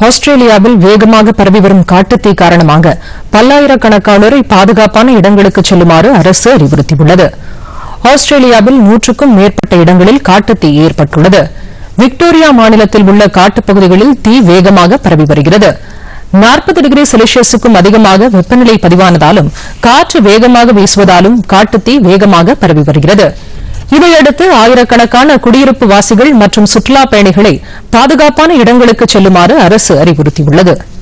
ஆஸ்திரேலியாவில் வேகமாக பரவி வரும் காட்டுத்தீ காரணமாக பல்லாயிரக்கணக்கானோரை பாதுகாப்பான இடங்களுக்கு செல்லுமாறு அரசு அறிவுறுத்தியுள்ளது ஆஸ்திரேலியாவில் நூற்றுக்கும் மேற்பட்ட இடங்களில் காட்டுத்தீ ஏற்பட்டுள்ளது விக்டோரியா மாநிலத்தில் உள்ள காட்டுப்பகுதிகளில் தீ வேகமாக பரவி வருகிறது நாற்பது டிகிரி செல்சியஸுக்கும் அதிகமாக வெப்பநிலை பதிவானதாலும் காற்று வேகமாக வீசுவதாலும் காட்டுத்தீ வேகமாக பரவி வருகிறது இதையடுத்து ஆயிரக்கணக்கான குடியிருப்பு வாசிகள் மற்றும் சுற்றுலாப் பயணிகளை பாதுகாப்பான இடங்களுக்கு செல்லுமாறு அரசு அறிவுறுத்தியுள்ளது